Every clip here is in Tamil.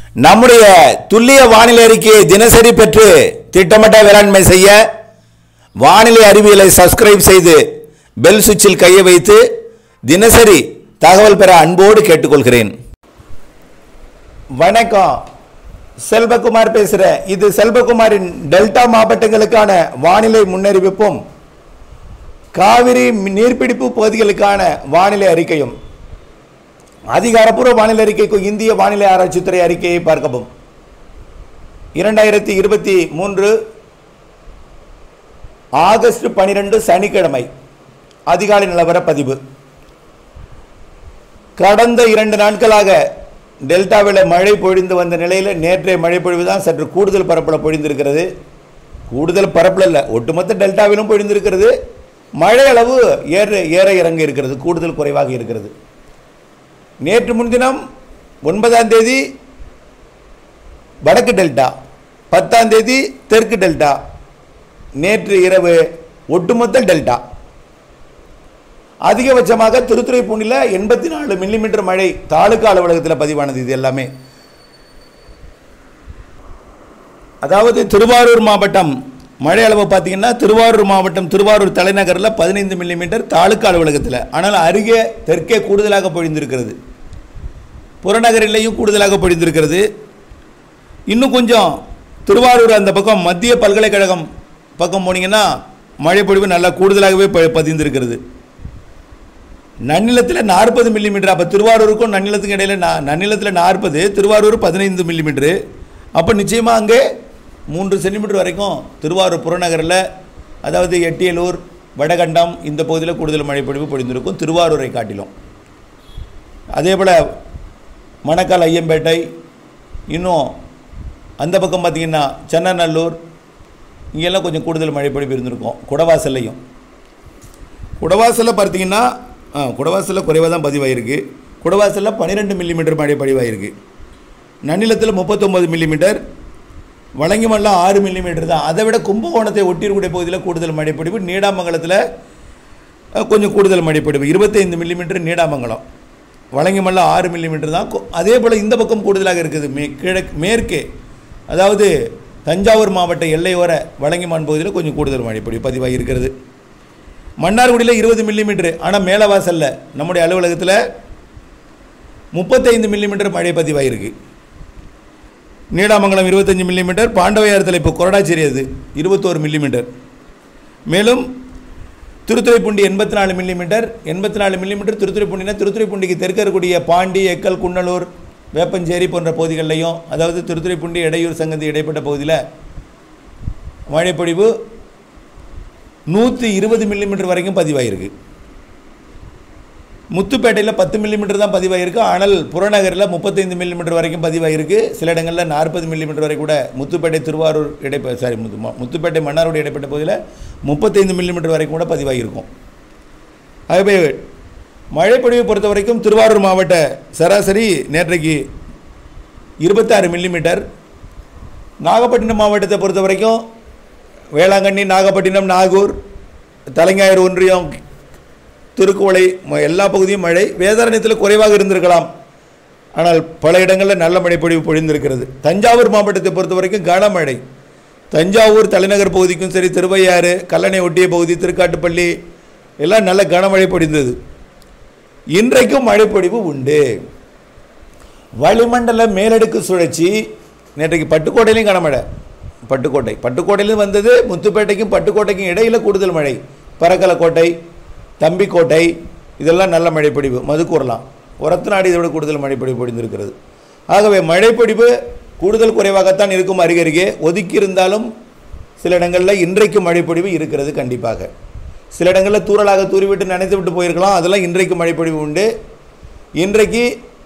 நம்முடைய துல்லிய வானிலை அறிக்கையை தினசரி பெற்று திட்டமிட்ட வேளாண்மை செய்ய வானிலை அறிவியலை சப்ஸ்கிரைப் செய்து பெல் சுவிட்சில் கையை வைத்து தினசரி தகவல் பெற அன்போடு கேட்டுக்கொள்கிறேன் வணக்கம் செல்வகுமார் பேசுகிறேன் இது செல்வகுமாரின் டெல்டா மாவட்டங்களுக்கான வானிலை முன்னறிவிப்பும் காவிரி நீர்பிடிப்பு பகுதிகளுக்கான வானிலை அறிக்கையும் அதிகாரப்பூர்வ வானிலை அறிக்கைக்கு இந்திய வானிலை ஆராய்ச்சித்துறை அறிக்கையை பார்க்கவும் இரண்டாயிரத்தி இருபத்தி மூன்று ஆகஸ்ட் பனிரெண்டு சனிக்கிழமை அதிகாலை நிலவர பதிவு கடந்த இரண்டு நாட்களாக டெல்டாவில் மழை பொழிந்து வந்த நிலையில் நேற்றைய மழை பொழிவு தான் சற்று கூடுதல் பரப்பில் பொழிந்திருக்கிறது கூடுதல் பரப்பில் இல்லை ஒட்டுமொத்த டெல்டாவிலும் பொழிந்திருக்கிறது மழை அளவு ஏற ஏற இறங்க இருக்கிறது கூடுதல் குறைவாக இருக்கிறது நேற்று முன்தினம் ஒன்பதாம் தேதி வடக்கு டெல்டா பத்தாம் தேதி தெற்கு டெல்டா நேற்று இரவு ஒட்டுமொத்த டெல்டா அதிகபட்சமாக திருத்துறைப்பூண்டியில் எண்பத்தி நாலு மில்லிமீட்டர் மழை தாலுக்கா அலுவலகத்தில் பதிவானது இது எல்லாமே அதாவது திருவாரூர் மாவட்டம் மழை அளவு பார்த்தீங்கன்னா திருவாரூர் மாவட்டம் திருவாரூர் தலைநகரில் பதினைந்து மில்லிமீட்டர் தாலுக்கா அலுவலகத்தில் ஆனால் அருகே தெற்கே கூடுதலாக பொழிந்திருக்கிறது புறநகரிலேயும் கூடுதலாக பொழிந்திருக்கிறது இன்னும் கொஞ்சம் திருவாரூர் அந்த பக்கம் மத்திய பல்கலைக்கழகம் பக்கம் போனீங்கன்னா மழை பொழிவு நல்லா கூடுதலாகவே ப- பதிந்திருக்கிறது நன்னிலத்தில் நாற்பது மில்லிமீட்டர் அப்போ திருவாரூருக்கும் நன்னிலத்துக்கும் இடையில நா- நன்னிலத்தில் நாற்பது திருவாரூர் பதினைந்து மில்லிமீட்டரு அப்போ நிச்சயமாக அங்கே மூன்று சென்டிமீட்டர் வரைக்கும் திருவாரூர் புறநகரில் அதாவது எட்டியலூர் வடகண்டம் இந்த பகுதியில் கூடுதல் மழை பொழிவு பொழிந்திருக்கும் திருவாரூரை காட்டிலும் அதே போல் மணக்கால் ஐயம்பேட்டை இன்னும் அந்த பக்கம் பார்த்தீங்கன்னா சென்னநல்லூர் இங்கெல்லாம் கொஞ்சம் கூடுதல் மழை பொழிவு இருந்திருக்கும் குடவாசல்லையும் குடவாசலில் பார்த்தீங்கன்னா ஆ குடவாசலில் குறைவாக தான் பதிவாயிருக்கு குடவாசலில் பன்னிரெண்டு மில்லிமீட்டர் மழை பதிவாயிருக்கு நன்னிலத்தில் முப்பத்தொம்பது மில்லிமீட்டர் வழங்கிமல்லம் ஆறு மில்லிமீட்டர் தான் அதை விட கும்பகோணத்தை ஒட்டியிருக்கூடிய பகுதியில் கூடுதல் மழைப்பொழிவு நீடாமங்கலத்தில் அஹ், கொஞ்சம் கூடுதல் மழைப்பொழிவு இருபத்தைந்து மில்லிமீட்டர் நீடாமங்கலம் வழங்கிமல்லம் ஆறு மில்லிமீட்டர் தான் கு- அதே போல் இந்த பக்கம் கூடுதலாக இருக்குது மே கிழக்கு மேற்கே அதாவது தஞ்சாவூர் மாவட்ட எல்லையோர வழங்கிமான் பகுதியில் கொஞ்சம் கூடுதல் மழைப்பொழிவு பதிவாகி இருக்கிறது மன்னார்குடியில் இருபது மில்லிமீட்டர் ஆனால் மேலவாசல்ல நம்முடைய அலுவலகத்தில் முப்பத்தைந்து மில்லிமீட்டர் மழை பதிவாயிருக்கு நீடாமங்கலம் இருபத்தஞ்சி மில்லிமீட்டர் பாண்டவையாரத்தில் இப்போ கொரடாச்சேரி அது இருபத்தோரு மில்லிமீட்டர் மேலும் திருத்துறைப்பூண்டி எண்பத்தி நாலு மில்லிமீட்டர் எண்பத்தி நாலு மில்லிமீட்டர் திருத்துறைப்பூண்டினா திருத்துறைப்பூண்டிக்கு தெற்க இருக்கக்கூடிய பாண்டி எக்கல் குன்னலூர் வேப்பஞ்சேரி போன்ற பகுதிகளிலையும் அதாவது திருத்துறைப்பூண்டி இடையூர் சங்கதி இடைப்பட்ட பகுதியில் மழைப்பொழிவு நூற்றி இருபது மில்லிமீட்டர் வரைக்கும் பதிவாயிருக்கு முத்துப்பேட்டையில் பத்து மில்லிமீட்டர் தான் பதிவாயிருக்கு ஆனால் புறநகரில் முப்பத்தைந்து மில்லிமீட்டர் வரைக்கும் பதிவாயிருக்கு சில இடங்களில் நாற்பது மில்லிமீட்டர் வரை கூட முத்துப்பேட்டை திருவாரூர் இடைப்ப சாரி முத்து ம- முத்துப்பேட்டை மன்னாரோடு இடைப்பட்ட பகுதியில் முப்பத்தைந்து மில்லிமீட்டர் வரைக்கும் கூட பதிவாகியிருக்கும் ஆகவே மழைப்பொழிவை பொறுத்த வரைக்கும் திருவாரூர் மாவட்ட சராசரி நேற்றைக்கு இருபத்தாறு மில்லிமீட்டர் நாகப்பட்டினம் மாவட்டத்தை பொறுத்த வரைக்கும் வேளாங்கண்ணி நாகப்பட்டினம் நாகூர் தலைஞாயிறு ஒன்றியம் திருக்குவளை ம- எல்லா பகுதியும் மழை வேதாரண்யத்தில் குறைவாக இருந்திருக்கலாம் ஆனால் பல இடங்களில் நல்ல மழை பொழிவு பொழிந்திருக்கிறது தஞ்சாவூர் மாவட்டத்தை பொறுத்த வரைக்கும் கனமழை தஞ்சாவூர் தலைநகர் பகுதிக்கும் சரி திருவையாறு கல்லணை ஒட்டிய பகுதி திருக்காட்டுப்பள்ளி எல்லாம் நல்ல கனமழை பொழிந்தது இன்றைக்கும் மழைப்பொழிவு உண்டு வளிமண்டல மேலடுக்கு சுழற்சி நேற்றைக்கு பட்டுக்கோட்டையிலையும் கனமழை பட்டுக்கோட்டை பட்டுக்கோட்டையிலும் வந்தது முத்துப்பேட்டைக்கும் பட்டுக்கோட்டைக்கும் இடையில கூடுதல் மழை பரக்கலக்கோட்டை தம்பிக்கோட்டை இதெல்லாம் நல்ல மழைப்பொழிவு மதுக்கூறலாம் உரத்தநாடு இதை விட கூடுதல் மழைப்பொழிவு பொழிந்திருக்கிறது ஆகவே மழைப்பொழிவு கூடுதல் குறைவாகத்தான் இருக்கும் அருகருகே ஒதுக்கி இருந்தாலும் சில இடங்களில் இன்றைக்கு மழைப்பொழிவு இருக்கிறது கண்டிப்பாக சில இடங்களில் தூறலாக தூறிவிட்டு நனைத்து விட்டு போயிருக்கலாம் அதெல்லாம் இன்றைக்கு மழைப்பொழிவு உண்டு இன்றைக்கு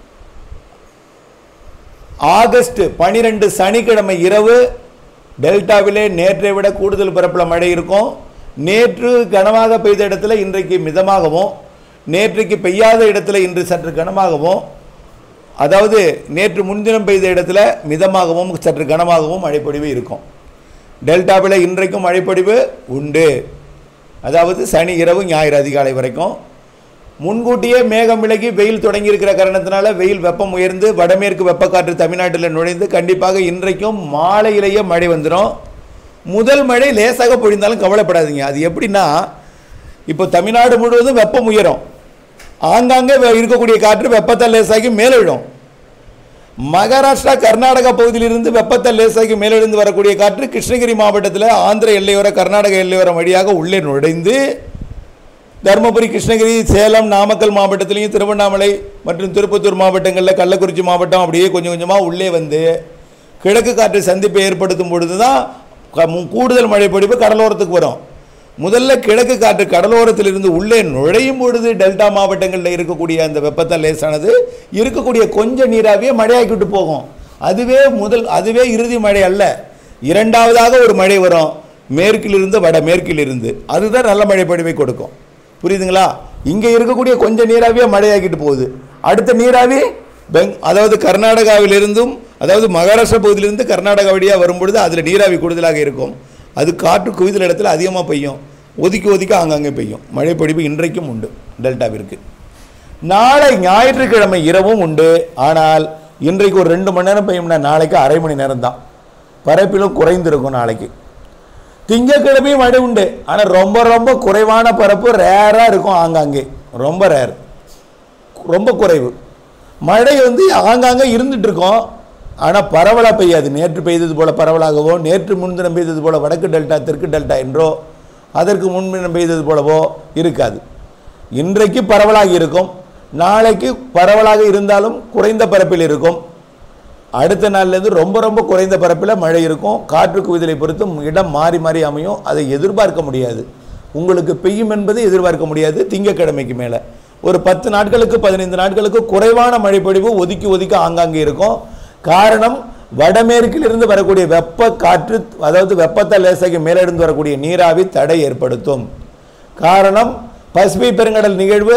ஆகஸ்ட் பனிரெண்டு சனிக்கிழமை இரவு டெல்டாவிலே நேற்றை விட கூடுதல் பரப்பில் மழை இருக்கும் நேற்று கனமாக பெய்த இடத்துல இன்றைக்கு மிதமாகவும் நேற்றைக்கு பெய்யாத இடத்துல இன்று சற்று கனமாகவும் அதாவது நேற்று முன்தினம் பெய்த இடத்துல மிதமாகவும் சற்று கனமாகவும் மழைப்பொழிவு இருக்கும் டெல்டாவில் இன்றைக்கும் மழைப்பொழிவு உண்டு அதாவது சனி இரவு ஞாயிறு அதிகாலை வரைக்கும் முன்கூட்டியே மேகம் விலகி வெயில் தொடங்கி இருக்கிற காரணத்தினால வெயில் வெப்பம் உயர்ந்து வடமேற்கு வெப்பக்காற்று தமிழ்நாட்டில் நுழைந்து கண்டிப்பாக இன்றைக்கும் மாலையிலேயே மழை வந்துடும் முதல் மழை லேசாக பொழிந்தாலும் கவலைப்படாதீங்க அது எப்படின்னா இப்போ தமிழ்நாடு முழுவதும் வெப்பம் உயரும் ஆங்காங்கே வெ- இருக்கக்கூடிய காற்று வெப்பத்தை லேசாகி மேலே விடும் மகாராஷ்டிரா கர்நாடகா பகுதியிலிருந்து வெப்பத்தை லேசாகி மேலெழுந்து வரக்கூடிய காற்று கிருஷ்ணகிரி மாவட்டத்தில் ஆந்திர எல்லையோர கர்நாடக எல்லையோரம் வழியாக உள்ளே நுழைந்து தருமபுரி கிருஷ்ணகிரி சேலம் நாமக்கல் மாவட்டத்திலையும் திருவண்ணாமலை மற்றும் திருப்பத்தூர் மாவட்டங்களில் கள்ளக்குறிச்சி மாவட்டம் அப்படியே கொஞ்சம் கொஞ்சமாக உள்ளே வந்து கிழக்கு காற்று சந்திப்பை ஏற்படுத்தும் பொழுது தான் க- மு- கூடுதல் மழை பொழிவு கடலோரத்துக்கு வரும் முதல்ல கிழக்கு காற்று கடலோரத்திலிருந்து உள்ளே நுழையும் பொழுது டெல்டா மாவட்டங்களில் இருக்கக்கூடிய அந்த வெப்பத்தை லேசானது இருக்கக்கூடிய கொஞ்ச நீராவியை மழையாக்கிட்டு போகும் அதுவே முதல் அதுவே இறுதி மழை அல்ல இரண்டாவதாக ஒரு மழை வரும் மேற்கிலிருந்து வட மேற்கிலிருந்து அதுதான் நல்ல மழை பொழிவை கொடுக்கும் புரியுதுங்களா இங்கே இருக்கக்கூடிய கொஞ்சம் நீராவியை மழையாக்கிட்டு போகுது அடுத்த நீராவி பெங் அதாவது கர்நாடகாவிலிருந்தும் அதாவது மகாராஷ்டிரா பகுதியிலிருந்து கர்நாடகா வழியாக வரும்பொழுது அதில் நீராவி கூடுதலாக இருக்கும் அது காற்று குவிதல் இடத்துல அதிகமாக பெய்யும் ஒதுக்கி ஒதுக்கி ஆங்காங்கே பெய்யும் மழை பொழிவு இன்றைக்கும் உண்டு டெல்டாவிற்கு நாளை ஞாயிற்றுக்கிழமை இரவும் உண்டு ஆனால் இன்றைக்கு ஒரு ரெண்டு மணி நேரம் பெய்யும்னா நாளைக்கு அரை மணி நேரம் தான் பரப்பிலும் குறைந்திருக்கும் நாளைக்கு திங்கட்கிழமையும் மழை உண்டு ஆனால் ரொம்ப ரொம்ப குறைவான பரப்பு ரேராக இருக்கும் ஆங்காங்கே ரொம்ப ரேர் ரொம்ப குறைவு மழை வந்து ஆங்காங்கே இருந்துட்டு இருக்கும் ஆனால் பரவலாக பெய்யாது நேற்று பெய்தது போல பரவலாகவோ நேற்று முன்தினம் பெய்தது போல வடக்கு டெல்டா தெற்கு டெல்டா என்றோ அதற்கு முன்தினம் பெய்தது போலவோ இருக்காது இன்றைக்கு பரவலாக இருக்கும் நாளைக்கு பரவலாக இருந்தாலும் குறைந்த பரப்பில் இருக்கும் அடுத்த நாள்லேருந்து ரொம்ப ரொம்ப குறைந்த பரப்பில் மழை இருக்கும் காற்று குவிதலை பொறுத்து இடம் மாறி மாறி அமையும் அதை எதிர்பார்க்க முடியாது உங்களுக்கு பெய்யும் என்பதை எதிர்பார்க்க முடியாது திங்கட்கிழமைக்கு மேலே ஒரு பத்து நாட்களுக்கு பதினைந்து நாட்களுக்கு குறைவான மழைப்பொழிவு ஒதுக்கி ஒதுக்கி ஆங்காங்கே இருக்கும் காரணம் வடமேற்கிலிருந்து வரக்கூடிய வெப்ப காற்று அதாவது வெப்பத்தை லேசாகி மேலெடுந்து வரக்கூடிய நீராவி தடை ஏற்படுத்தும் காரணம் பசிபிக் பெருங்கடல் நிகழ்வு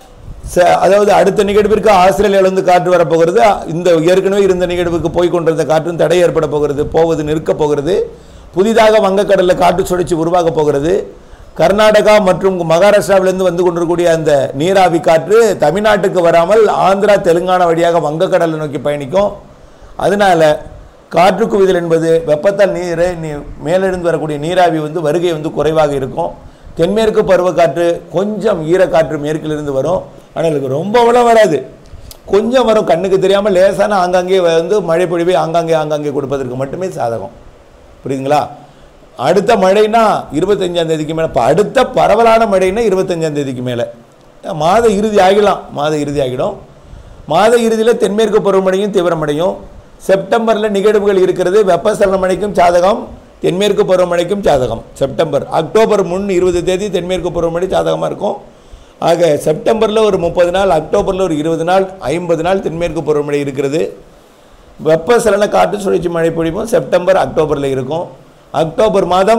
ச- அதாவது அடுத்த நிகழ்விற்கு ஆஸ்திரேலியாவிலிருந்து காற்று வரப்போகிறது இந்த ஏற்கனவே இருந்த நிகழ்வுக்கு போய் கொண்டிருந்த காற்றும் தடை ஏற்பட போகிறது போவது நிற்கப் போகிறது புதிதாக வங்கக்கடலில் காற்று சுழற்சி உருவாகப் போகிறது கர்நாடகா மற்றும் மகாராஷ்டிராவிலிருந்து வந்து கொண்டிருக்கக்கூடிய அந்த நீராவி காற்று தமிழ்நாட்டுக்கு வராமல் ஆந்திரா தெலுங்கானா வழியாக வங்கக்கடலை நோக்கி பயணிக்கும் அதனால காற்று குவிதல் என்பது வெப்பத்தால் நீரை நீ மேலெழுந்து வரக்கூடிய நீராவி வந்து வருகை வந்து குறைவாக இருக்கும் தென்மேற்கு பருவக்காற்று கொஞ்சம் ஈரக்காற்று மேற்கிலிருந்து வரும் ஆனால் இதுக்கு ரொம்ப அவ்வளோ வராது கொஞ்சம் வரும் கண்ணுக்கு தெரியாமல் லேசான ஆங்காங்கே வந்து மழை பொழிவை ஆங்காங்கே ஆங்காங்கே கொடுப்பதற்கு மட்டுமே சாதகம் புரியுதுங்களா அடுத்த மழைனா இருபத்தஞ்சாம் தேதிக்கு மேலே இப்போ அடுத்த பரவலான மழைனா இருபத்தஞ்சாம் தேதிக்கு மேலே மாத இறுதி ஆகிடலாம் மாத இறுதி ஆகிடும் மாத இறுதியில் தென்மேற்கு பருவமழையும் தீவிரமடையும் செப்டம்பரில் நிகழ்வுகள் இருக்கிறது வெப்பசலன மழைக்கும் சாதகம் தென்மேற்கு பருவமழைக்கும் சாதகம் செப்டம்பர் அக்டோபர் முன் இருபது தேதி தென்மேற்கு பருவமழை சாதகமாக இருக்கும் ஆக செப்டம்பரில் ஒரு முப்பது நாள் அக்டோபரில் ஒரு இருபது நாள் ஐம்பது நாள் தென்மேற்கு பருவமழை இருக்கிறது வெப்பசலன காற்று சுழற்சி மழை பொழிவும் செப்டம்பர் அக்டோபரில் இருக்கும் அக்டோபர் மாதம்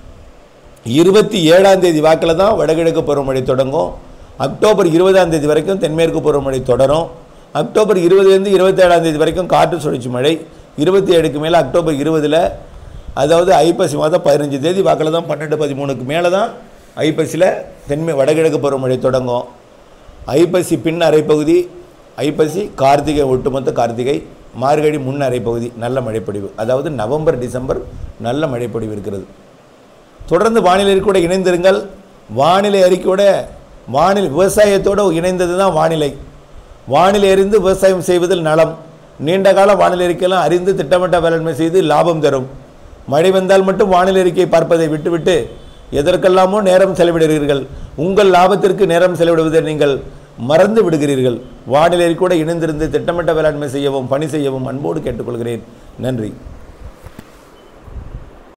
இருபத்தி ஏழாம் தேதி வாக்கில் தான் வடகிழக்கு பருவமழை தொடங்கும் அக்டோபர் இருபதாம் தேதி வரைக்கும் தென்மேற்கு பருவமழை தொடரும் அக்டோபர் இருபதுலேருந்து இருபத்தேழாம் தேதி வரைக்கும் காற்று சுழற்சி மழை இருபத்தி ஏழுக்கு மேலே அக்டோபர் இருபதில் அதாவது ஐப்பசி மாதம் பதினஞ்சு தேதி வாக்கில் தான் பன்னெண்டு பதிமூணுக்கு மேலே தான் ஐப்பசியில் தென்மே வடகிழக்கு பருவமழை தொடங்கும் ஐப்பசி பின் அரைப்பகுதி ஐப்பசி கார்த்திகை ஒட்டுமொத்த கார்த்திகை மார்கழி முன் அரைப்பகுதி நல்ல மழைப்பொழிவு அதாவது நவம்பர் டிசம்பர் நல்ல மழைப்பொழிவு இருக்கிறது தொடர்ந்து வானிலை அறிக்கையோட இணைந்திருங்கள் வானிலை அறிக்கையோட வானிலை விவசாயத்தோடு இணைந்தது தான் வானிலை வானிலை அறிந்து விவசாயம் செய்வதில் நலம் நீண்ட கால வானிலை அறிக்கையெல்லாம் அறிந்து திட்டமிட்ட வேளாண்மை செய்து லாபம் தரும் மழை வந்தால் மட்டும் வானிலை அறிக்கை பார்ப்பதை விட்டுவிட்டு எதற்கெல்லாமோ நேரம் செலவிடுகிறீர்கள் உங்கள் லாபத்திற்கு நேரம் செலவிடுவதை நீங்கள் மறந்து விடுகிறீர்கள் வானிலை அறிக்கையோட இணைந்திருந்து திட்டமிட்ட வேளாண்மை செய்யவும் பணி செய்யவும் அன்போடு கேட்டுக்கொள்கிறேன் நன்றி